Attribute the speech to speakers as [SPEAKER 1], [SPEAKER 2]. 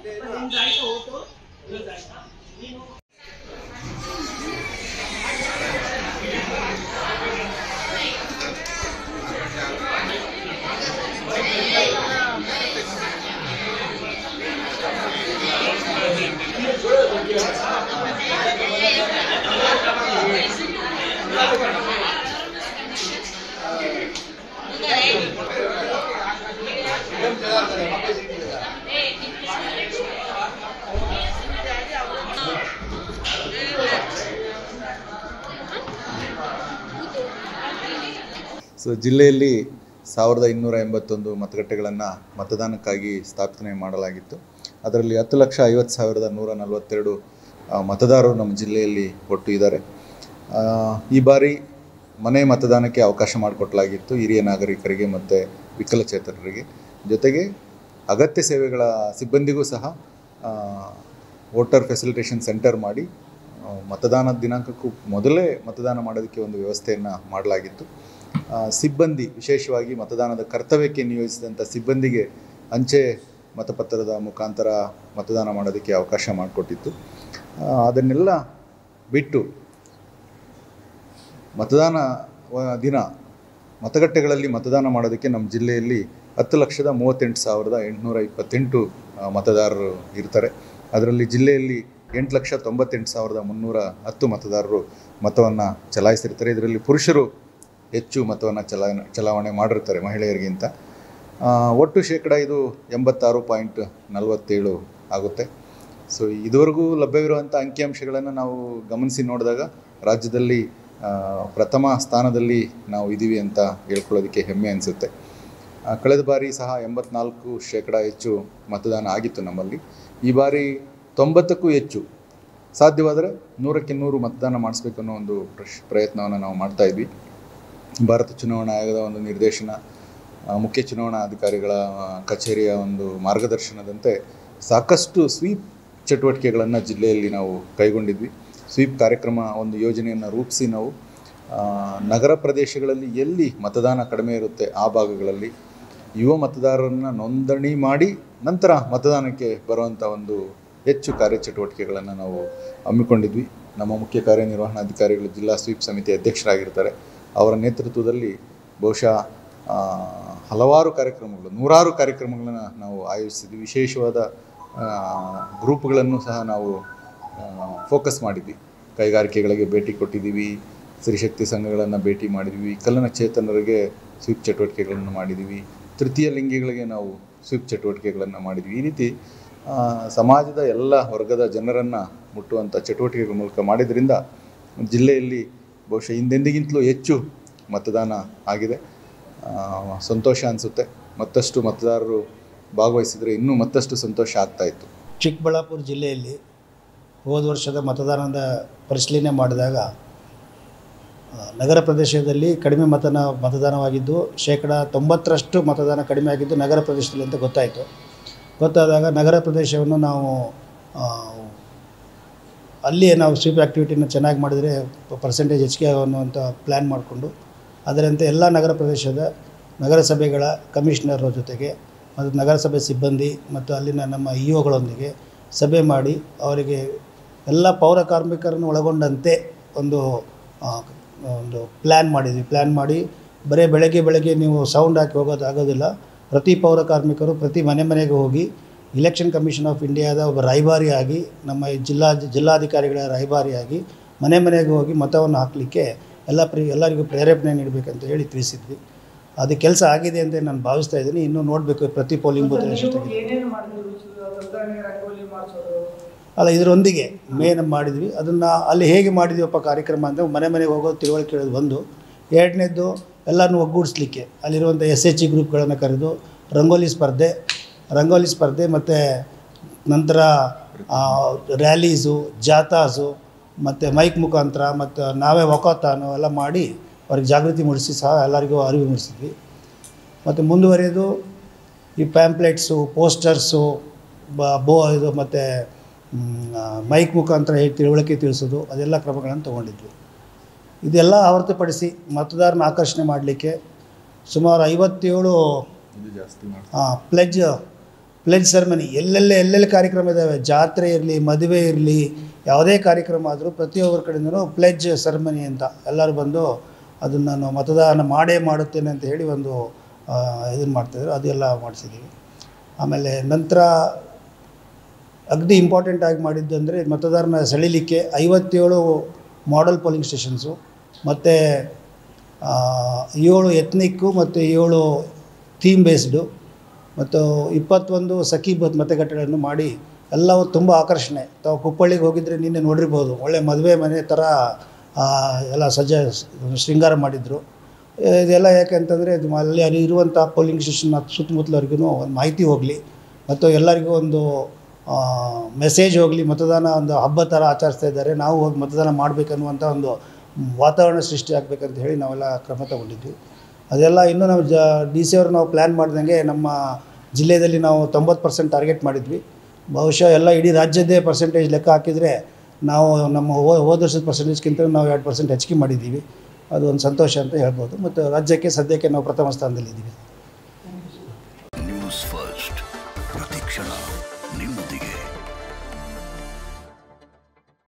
[SPEAKER 1] so ಜಿಲ್ಲೆಯಲ್ಲಿ ಸಾವಿರದ ಇನ್ನೂರ ಎಂಬತ್ತೊಂದು ಮತಗಟ್ಟೆಗಳನ್ನು ಮತದಾನಕ್ಕಾಗಿ ಸ್ಥಾಪನೆ ಮಾಡಲಾಗಿತ್ತು ಅದರಲ್ಲಿ ಹತ್ತು ಲಕ್ಷ ಐವತ್ತು ಸಾವಿರದ ನೂರ ನಲವತ್ತೆರಡು ಆ, ಮತದಾರರು ನಮ್ಮ ಜಿಲ್ಲೆಯಲ್ಲಿ ಒಟ್ಟು ಇದ್ದಾರೆ ಆ, ಈ ಬಾರಿ ಮನೆ ಮತದಾನಕ್ಕೆ ಅವಕಾಶ ಮಾಡಿಕೊಟ್ಟಲಾಗಿತ್ತು ಹಿರಿಯ ನಾಗರಿಕರಿಗೆ ಮತ್ತು ವಿಕಲಚೇತನರಿಗೆ ಜೊತೆಗೆ ಅಗತ್ಯ ಸೇವೆಗಳ ಸಿಬ್ಬಂದಿಗೂ ಸಹ ವೋಟರ್ ಫೆಸಿಲಿಟೇಷನ್ ಸೆಂಟರ್ ಮಾಡಿ ಆ, ಮತದಾನದ ದಿನಾಂಕಕ್ಕೂ ಮೊದಲೇ ಮತದಾನ ಮಾಡೋದಕ್ಕೆ ಒಂದು ವ್ಯವಸ್ಥೆಯನ್ನು ಮಾಡಲಾಗಿತ್ತು ಆ, ಸಿಬ್ಬಂದಿ ವಿಶೇಷವಾಗಿ ಮತದಾನದ ಕರ್ತವ್ಯಕ್ಕೆ ನಿಯೋಜಿಸಿದಂಥ ಸಿಬ್ಬಂದಿಗೆ ಅಂಚೆ ಮತಪತ್ರದ ಮುಖಾಂತರ ಮತದಾನ ಮಾಡೋದಕ್ಕೆ ಅವಕಾಶ ಮಾಡಿಕೊಟ್ಟಿತ್ತು ಆ, ಅದನ್ನೆಲ್ಲ ಬಿಟ್ಟು ಮತದಾನ ವ- ದಿನ ಮತಗಟ್ಟೆಗಳಲ್ಲಿ ಮತದಾನ ಮಾಡೋದಕ್ಕೆ ನಮ್ಮ ಜಿಲ್ಲೆಯಲ್ಲಿ ಹತ್ತು ಲಕ್ಷದ ಮೂವತ್ತೆಂಟು ಸಾವಿರದ ಎಂಟುನೂರ ಇಪ್ಪತ್ತೆಂಟು ಆ, ಮತದಾರರು ಇರ್ತಾರೆ ಅದರಲ್ಲಿ ಜಿಲ್ಲೆಯಲ್ಲಿ ಎಂಟು ಲಕ್ಷ ತೊಂಬತ್ತೆಂಟು ಸಾವಿರದ ಮುನ್ನೂರ ಹತ್ತು ಮತದಾರರು ಮತವನ್ನು ಚಲಾಯಿಸಿರ್ತಾರೆ ಇದರಲ್ಲಿ ಪುರುಷರು ಹೆಚ್ಚು ಮತವನ್ನು ಚಲಾವಣೆ ಚಲಾವಣೆ ಮಾಡಿರ್ತಾರೆ ಮಹಿಳೆಯರಿಗಿಂತ ಆ, ಒಟ್ಟು ಶೇಕಡ ಇದು ಎಂಬತ್ತಾರು ಪಾಯಿಂಟ್ ನಲವತ್ತೇಳು ಆಗುತ್ತೆ ಸೊ ಇದುವರೆಗೂ ಲಭ್ಯವಿರುವಂಥ ಅಂಕಿಅಂಶಗಳನ್ನು ನಾವು ಗಮನಿಸಿ ನೋಡಿದಾಗ ರಾಜ್ಯದಲ್ಲಿ ಆ, ಪ್ರಥಮ ಸ್ಥಾನದಲ್ಲಿ ನಾವು ಇದ್ದೀವಿ ಅಂತ ಹೇಳ್ಕೊಳ್ಳೋದಕ್ಕೆ ಹೆಮ್ಮೆ ಅನಿಸುತ್ತೆ ಆ, ಕಳೆದ ಬಾರಿ ಸಹ ಎಂಬತ್ನಾಲ್ಕು ಶೇಕಡ ಹೆಚ್ಚು ಮತದಾನ ಆಗಿತ್ತು ನಮ್ಮಲ್ಲಿ ಈ ಬಾರಿ ತೊಂಬತ್ತಕ್ಕೂ ಹೆಚ್ಚು ಸಾಧ್ಯವಾದರೆ ನೂರಕ್ಕೆ ನೂರು ಮತದಾನ ಮಾಡಿಸ್ಬೇಕು ಅನ್ನೋ ಒಂದು ಪ್ರಶ್ ಪ್ರಯತ್ನವನ್ನು ನಾವು ಮಾಡ್ತಾ ಇದ್ವಿ ಭಾರತ ಚುನಾವಣಾ ಆಯೋಗದ ಒಂದು ನಿರ್ದೇಶನ ಆ, ಮುಖ್ಯ ಚುನಾವಣಾ ಅಧಿಕಾರಿಗಳ ಆ, ಕಚೇರಿಯ ಒಂದು ಮಾರ್ಗದರ್ಶನದಂತೆ ಸಾಕಷ್ಟು ಸ್ವೀಪ್ ಚಟುವಟಿಕೆಗಳನ್ನು ಜಿಲ್ಲೆಯಲ್ಲಿ ನಾವು ಕೈಗೊಂಡಿದ್ವಿ ಸ್ವೀಪ್ ಕಾರ್ಯಕ್ರಮ ಒಂದು ಯೋಜನೆಯನ್ನು ರೂಪಿಸಿ ನಾವು ಆ, ನಗರ ಪ್ರದೇಶಗಳಲ್ಲಿ ಎಲ್ಲಿ ಮತದಾನ ಕಡಿಮೆ ಇರುತ್ತೆ ಆ ಭಾಗಗಳಲ್ಲಿ ಯುವ ಮತದಾರರನ್ನು ನೋಂದಣಿ ಮಾಡಿ ನಂತರ ಮತದಾನಕ್ಕೆ ಬರುವಂಥ ಒಂದು ಹೆಚ್ಚು ಕಾರ್ಯಚಟುವಟಿಕೆಗಳನ್ನು ನಾವು ಹಮ್ಮಿಕೊಂಡಿದ್ವಿ ನಮ್ಮ ಮುಖ್ಯ ಕಾರ್ಯನಿರ್ವಹಣಾಧಿಕಾರಿಗಳು ಜಿಲ್ಲಾ ಸ್ವೀಪ್ ಸಮಿತಿ ಅಧ್ಯಕ್ಷರಾಗಿರ್ತಾರೆ ಅವರ ನೇತೃತ್ವದಲ್ಲಿ ಬಹುಶಃ ಆ, ಹಲವಾರು ಕಾರ್ಯಕ್ರಮಗಳು ನೂರಾರು ಕಾರ್ಯಕ್ರಮಗಳನ್ನು ನಾವು ಆಯೋಜಿಸಿದ್ವಿ ವಿಶೇಷವಾದ ಆ, ಗ್ರೂಪ್ಗಳನ್ನು ಸಹ ನಾವು ಫೋಕಸ್ ಮಾಡಿದ್ವಿ ಕೈಗಾರಿಕೆಗಳಿಗೆ ಭೇಟಿ ಕೊಟ್ಟಿದ್ದೀವಿ ಸ್ತ್ರೀಶಕ್ತಿ ಸಂಘಗಳನ್ನು ಭೇಟಿ ಮಾಡಿದ್ವಿ ವಿಕಲನಚೇತನರಿಗೆ ಸ್ವೀಪ್ ಚಟುವಟಿಕೆಗಳನ್ನು ಮಾಡಿದ್ದೀವಿ ತೃತೀಯ ಲಿಂಗಿಗಳಿಗೆ ನಾವು ಸ್ವೀಪ್ ಚಟುವಟಿಕೆಗಳನ್ನು ಮಾಡಿದ್ವಿ ಈ ರೀತಿ ಆ, ಸಮಾಜದ ಎಲ್ಲ ವರ್ಗದ ಜನರನ್ನು ಮುಟ್ಟುವಂಥ ಚಟುವಟಿಕೆಗಳ ಮೂಲಕ ಮಾಡಿದ್ರಿಂದ ಜಿಲ್ಲೆಯಲ್ಲಿ ಬಹುಶಃ ಹಿಂದೆಂದಿಗಿಂತಲೂ ಹೆಚ್ಚು ಮತದಾನ ಆಗಿದೆ ಆ, ಸಂತೋಷ ಅನಿಸುತ್ತೆ ಮತ್ತಷ್ಟು ಮತದಾರರು ಭಾಗವಹಿಸಿದರೆ ಇನ್ನೂ ಮತ್ತಷ್ಟು ಸಂತೋಷ ಆಗ್ತಾ ಇತ್ತು
[SPEAKER 2] ಚಿಕ್ಕಬಳ್ಳಾಪುರ ಜಿಲ್ಲೆಯಲ್ಲಿ ಹೋದ ವರ್ಷದ ಮತದಾನದ ಪರಿಶೀಲನೆ ಮಾಡಿದಾಗ ಆ, ನಗರ ಪ್ರದೇಶದಲ್ಲಿ ಕಡಿಮೆ ಮತನ ಮತದಾನವಾಗಿದ್ದು ಶೇಕಡ ತೊಂಬತ್ತರಷ್ಟು ಮತದಾನ ಕಡಿಮೆ ಆಗಿದ್ದು ನಗರ ಪ್ರದೇಶದಲ್ಲಿ ಅಂತ ಗೊತ್ತಾಯಿತು ಗೊತ್ತಾದಾಗ ನಗರ ಪ್ರದೇಶವನ್ನು ನಾವು ಆ, ಅಲ್ಲಿಯೇ ನಾವು ಸ್ವೀಪ್ ಆ್ಯಕ್ಟಿವಿಟಿನ ಚೆನ್ನಾಗಿ ಮಾಡಿದರೆ ಪರ್ಸೆಂಟೇಜ್ ಹೆಚ್ಚಿಗೆ ಅನ್ನುವಂಥ ಪ್ಲ್ಯಾನ್ ಮಾಡಿಕೊಂಡು ಅದರಂತೆ ಎಲ್ಲ ನಗರ ಪ್ರದೇಶದ ನಗರಸಭೆಗಳ ಕಮಿಷನರ್ ಜೊತೆಗೆ ಮತ್ತು ನಗರಸಭೆ ಸಿಬ್ಬಂದಿ ಮತ್ತು ಅಲ್ಲಿನ ನಮ್ಮ ಇ ಒಗಳೊಂದಿಗೆ ಸಭೆ ಮಾಡಿ ಅವರಿಗೆ ಎಲ್ಲ ಪೌರ ಕಾರ್ಮಿಕರನ್ನು ಒಳಗೊಂಡಂತೆ ಒಂದು ಆ, ಒಂದು ಪ್ಲ್ಯಾನ್ ಮಾಡಿದ್ವಿ ಪ್ಲ್ಯಾನ್ ಮಾಡಿ ಬರೀ ಬೆಳಗ್ಗೆ ಬೆಳಗ್ಗೆ ನೀವು ಸೌಂಡ್ ಹಾಕಿ ಹೋಗೋದು ಆಗೋದಿಲ್ಲ ಪ್ರತಿ ಪೌರ ಕಾರ್ಮಿಕರು ಪ್ರತಿ ಮನೆ ಮನೆಗೆ ಹೋಗಿ ಇಲೆಕ್ಷನ್ ಕಮಿಷನ್ ಆಫ್ ಇಂಡಿಯಾದ ಒಬ್ಬ ರಾಯಭಾರಿಯಾಗಿ ನಮ್ಮ ಈ ಜಿಲ್ಲಾ ಜಿಲ್ಲಾಧಿಕಾರಿಗಳ ರಾಯಭಾರಿಯಾಗಿ ಮನೆ ಮನೆಗೆ ಹೋಗಿ ಮತವನ್ನು ಹಾಕಲಿಕ್ಕೆ ಎಲ್ಲ ಪ್ರಿ ಎಲ್ಲರಿಗೂ ಪ್ರೇರೇಪಣೆ ನೀಡಬೇಕಂತ ಹೇಳಿ ತಿಳಿಸಿದ್ವಿ ಅದು ಕೆಲಸ ಆಗಿದೆ ಅಂತ ನಾನು ಭಾವಿಸ್ತಾ ಇದ್ದೀನಿ ಇನ್ನೂ ನೋಡಬೇಕು ಪ್ರತಿ ಪೋಲಿಂಗ್ ಬೂತ್ ಎಷ್ಟೊತ್ತಿಗೆ
[SPEAKER 3] ಏನೇನು ಮಾಡಿದ್ರು ಉದಾಹರಣೆಗೆ ರಂಗೋಲಿ ಮಾಡಿಸೋದು
[SPEAKER 2] ಅಲ್ಲ ಇದರೊಂದಿಗೆ ಮೇನ್ ಮಾಡಿದ್ವಿ ಅದನ್ನು ಅಲ್ಲಿ ಹೇಗೆ ಮಾಡಿದ್ವಪ್ಪ ಕಾರ್ಯಕ್ರಮ ಅಂದರೆ ಮನೆ ಮನೆಗೆ ಹೋಗೋದು ತಿಳುವಳಿಕೆ ಕೇಳೋದು ಒಂದು ಎರಡನೇದ್ದು ಎಲ್ಲರನ್ನೂ ಒಗ್ಗೂಡಿಸ್ಲಿಕ್ಕೆ ಅಲ್ಲಿರುವಂಥ ಎಸ್ ಎಚ್ ಜಿ ಗ್ರೂಪ್ಗಳನ್ನು ಕರೆದು ರಂಗೋಲಿ ಸ್ಪರ್ಧೆ ರಂಗೋಲಿ ಸ್ಪರ್ಧೆ ಮತ್ತು ನಂತರ ರ್ಯಾಲೀಸು ಜಾಥಾಸು ಮತ್ತು ಮೈಕ್ ಮುಖಾಂತರ ಮತ್ತು ನಾವೇ ವಕಾತಾನು ಎಲ್ಲ ಮಾಡಿ ಅವ್ರಿಗೆ ಜಾಗೃತಿ ಮೂಡಿಸಿ ಸಹ ಎಲ್ಲರಿಗೂ ಅರಿವು ಮೂಡಿಸಿದ್ವಿ ಮತ್ತು ಮುಂದುವರಿಯೋದು ಈ ಪ್ಯಾಂಪ್ಲೆಟ್ಸು ಪೋಸ್ಟರ್ಸು ಬ ಬೋ ಇದು ಮತ್ತು ಮೈಕ್ ಮುಖಾಂತರ ಹೇಗೆ ತಿಳುವಳಿಕೆ ತಿಳಿಸೋದು ಅದೆಲ್ಲ ಕ್ರಮಗಳನ್ನು ತೊಗೊಂಡಿದ್ವಿ ಇದೆಲ್ಲ ಹೊರತುಪಡಿಸಿ ಮತದಾರನ ಆಕರ್ಷಣೆ ಮಾಡಲಿಕ್ಕೆ ಸುಮಾರು ಐವತ್ತೇಳು
[SPEAKER 1] ಇದು ಜಾಸ್ತಿ ಮಾಡಿ
[SPEAKER 2] ಪ್ಲೆಜ್ ಪ್ಲೆಜ್ ಸೆರೆಮನಿ ಎಲ್ಲೆಲ್ಲಿ ಎಲ್ಲೆಲ್ಲಿ ಕಾರ್ಯಕ್ರಮ ಇದ್ದಾವೆ ಜಾತ್ರೆ ಇರಲಿ ಮದುವೆ ಇರಲಿ ಯಾವುದೇ ಕಾರ್ಯಕ್ರಮ ಆದರೂ ಪ್ರತಿಯೊಬ್ಬರ ಕಡೆಯಿಂದನೂ ಪ್ಲೆಜ್ ಸೆರೆಮನಿ ಅಂತ ಎಲ್ಲರೂ ಬಂದು ಅದನ್ನು ನಾನು ಮತದಾನ ಮಾಡೇ ಮಾಡುತ್ತೇನೆ ಅಂತ ಹೇಳಿ ಒಂದು ಇದನ್ನು ಮಾಡ್ತಾಯಿದ್ರು ಅದೆಲ್ಲ ಮಾಡಿಸಿದ್ದೀವಿ ಆಮೇಲೆ ನಂತರ ಅಗ್ದಿ ಇಂಪಾರ್ಟೆಂಟ್ ಆಗಿ ಮಾಡಿದ್ದು ಅಂದರೆ ಮತದಾರನ ಸೆಳೀಲಿಕ್ಕೆ ಐವತ್ತೇಳು ಮಾಡಲ್ ಪೋಲಿಂಗ್ ಸ್ಟೇಷನ್ಸು ಮತ್ತು ಏಳು ಎತ್ನಿಕ್ಕು ಮತ್ತು ಏಳು ಥೀಮ್ ಬೇಸ್ಡು ಮತ್ತು ಇಪ್ಪತ್ತೊಂದು ಸಖಿ ಬತ್ ಮತಗಟ್ಟೆಗಳನ್ನು ಮಾಡಿ ಎಲ್ಲವೂ ತುಂಬ ಆಕರ್ಷಣೆ ತಾವು ಕುಪ್ಪಳ್ಳಿಗೆ ಹೋಗಿದ್ದರೆ ನಿನ್ನೆ ನೋಡಿರ್ಬೋದು ಒಳ್ಳೆ ಮದುವೆ ಮನೆ ಥರ ಆ, ಎಲ್ಲ ಸಜ್ಜ ಶೃಂಗಾರ ಮಾಡಿದರು ಇದೆಲ್ಲ ಯಾಕೆಂತಂದರೆ ಇದು ಅಲ್ಲಿ ಅಲ್ಲಿ ಇರುವಂಥ ಪೋಲಿಂಗ್ ಸ್ಟೇಷನ್ ಸುತ್ತಮುತ್ತಲವ್ರಿಗೂ ಒಂದು ಮಾಹಿತಿ ಹೋಗಲಿ ಮತ್ತು ಎಲ್ಲರಿಗೂ ಒಂದು ಮೆಸೇಜ್ ಹೋಗಲಿ ಮತದಾನ ಒಂದು ಹಬ್ಬ ಥರ ಆಚರಿಸ್ತಾ ಇದ್ದಾರೆ ನಾವು ಹೋಗಿ ಮತದಾನ ಮಾಡಬೇಕನ್ನುವಂಥ ಒಂದು ವಾತಾವರಣ ಸೃಷ್ಟಿ ಆಗಬೇಕಂತ ಹೇಳಿ ನಾವೆಲ್ಲ ಕ್ರಮ ತಗೊಂಡಿದ್ವಿ ಅದೆಲ್ಲ ಇನ್ನೂ ನಾವು ಜ ಡಿ ಸಿ ಅವರು ನಾವು ಪ್ಲ್ಯಾನ್ ಮಾಡ್ದಂಗೆ ನಮ್ಮ ಜಿಲ್ಲೆಯಲ್ಲಿ ನಾವು ತೊಂಬತ್ತು ಪರ್ಸೆಂಟ್ ಟಾರ್ಗೆಟ್ ಮಾಡಿದ್ವಿ ಬಹುಶಃ ಎಲ್ಲ ಇಡೀ ರಾಜ್ಯದ್ದೇ ಪರ್ಸೆಂಟೇಜ್ ಲೆಕ್ಕ ಹಾಕಿದರೆ ನಾವು ನಮ್ಮ ಹೋ- ಹೋದ ವರ್ಷದ ಪರ್ಸೆಂಟೇಜ್ಗಿಂತ ನಾವು ಎರಡು ಪರ್ಸೆಂಟ್ ಹೆಚ್ಚಿಗೆ ಮಾಡಿದ್ದೀವಿ ಅದು ಒಂದು ಸಂತೋಷ ಅಂತ ಹೇಳ್ಬೋದು ಮತ್ತು ರಾಜ್ಯಕ್ಕೆ ಸದ್ಯಕ್ಕೆ ನಾವು ಪ್ರಥಮ ಸ್ಥಾನದಲ್ಲಿದ್ದೀವಿ